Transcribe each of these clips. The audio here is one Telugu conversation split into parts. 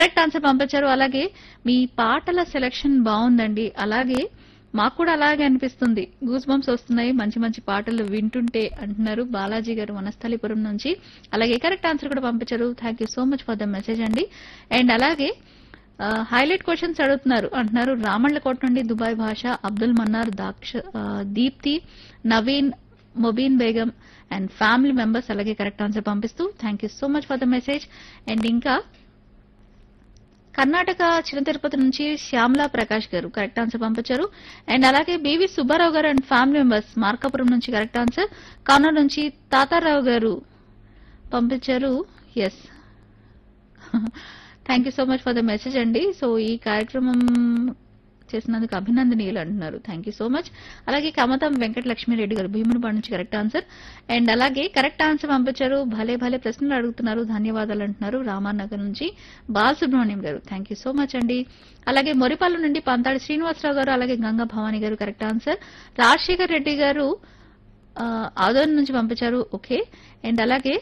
కరెక్ట్ ఆన్సర్ పంపించారు అలాగే మీ పాటల సెలక్షన్ బాగుందండి అలాగే మాకు కూడా అలాగే అనిపిస్తుంది గూస్ బంప్స్ వస్తున్నాయి మంచి మంచి పాటలు వింటుంటే అంటున్నారు బాలాజీ గారు వనస్థలిపురం నుంచి అలాగే కరెక్ట్ ఆన్సర్ కూడా పంపించారు thank you so much for the message అండి అండ్ అలాగే హైలైట్ క్వశ్చన్స్ అడుగుతున్నారు అంటున్నారు రామళ్ళకోట నుండి దుబాయ్ భాష అబ్దుల్ మన్నార్ దాక్ష ఆ, Deepti Naveen Mobeen Begum and family members అలాగే కరెక్ట్ ఆన్సర్ పంపిస్తూ thank you so much for the message and ఇంకా కర్ణాటక చిన్న తిరుపతి నుంచి శ్యామలా ప్రకాష్ గారు కరెక్ట్ ఆన్సర్ పంపించారు అండ్ అలాగే బివి సుబ్బారావు గారు అండ్ ఫ్యామిలీ మెంబర్స్ మార్కాపురం నుంచి కరెక్ట్ ఆన్సర్ కర్నూలు నుంచి తాతారావు గారు పంపించారు yes thank you so much for the message అండి సో ఈ కార్యక్రమం చేసినందుకు అభినందనీయులు అంటున్నారు థ్యాంక్ యూ సో మచ్ అలాగే కమతం వెంకట లక్ష్మీరెడ్డి గారు భీమునిపాడు నుంచి కరెక్ట్ ఆన్సర్ అండ్ అలాగే కరెక్ట్ ఆన్సర్ పంపించారు భలే భలే ప్రశ్నలు అడుగుతున్నారు ధన్యవాదాలు అంటున్నారు రామానగర్ నుంచి బాలసుబ్రహ్మణ్యం గారు థ్యాంక్ యూ సో మచ్ అండి అలాగే మొరిపాల నుండి పంతాడి శ్రీనివాసరావు గారు అలాగే గంగా భవాని గారు కరెక్ట్ ఆన్సర్ రాజశేఖర్ రెడ్డి గారు ఆ, ఆదోన్ నుంచి పంపించారు ఓకే అండ్ అలాగే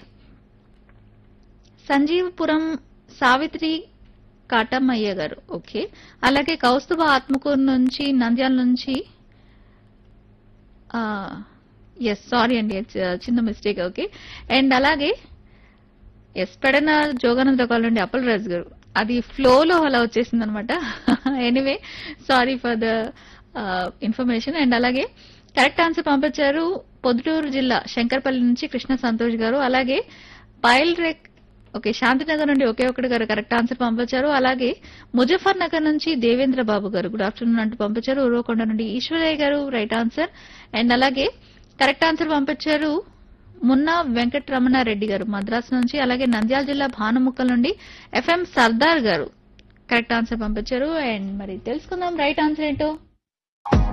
సంజీవపురం సావిత్రి కాటమ్మయ్య గారు ఓకే అలాగే కౌస్తుభ ఆత్మకూరు నుంచి నంద్యాల నుంచి ఎస్ సారీ అండి it's- చిన్న మిస్టేక్ ఓకే అండ్ అలాగే ఎస్ పెడన జోగానంద కాల్ నుండి అప్పల్ రాజు గారు అది ఫ్లోలో అలా వచ్చేసింది అనమాట anyway sorry for the information and అలాగే కరెక్ట్ ఆన్సర్ పంపించారు పొద్దుటూరు జిల్లా శంకర్పల్లి నుంచి కృష్ణ సంతోష్ గారు అలాగే పైల్ రేక్ ఓకే శాంతినగర్ నుండి ఒకే ఒకటి గారు కరెక్ట్ ఆన్సర్ పంపించారు అలాగే ముజఫర్ నగర్ నుంచి దేవేంద్ర బాబు గారు గుడ్ ఆఫ్టర్నూన్ అంటూ పంపించారు ఉరవకొండ నుండి ఈశ్వరయ్య గారు రైట్ ఆన్సర్ అండ్ అలాగే కరెక్ట్ ఆన్సర్ పంపించారు మున్నా వెంకటరమణారెడ్డి గారు మద్రాసు నుంచి అలాగే నంద్యాల జిల్లా భానుముక్కల్ నుండి ఎఫ్ఎం సర్దార్ గారు కరెక్ట్ ఆన్సర్ పంపించారు అండ్ మరి తెలుసుకుందాం రైట్ ఆన్సర్ ఏంటో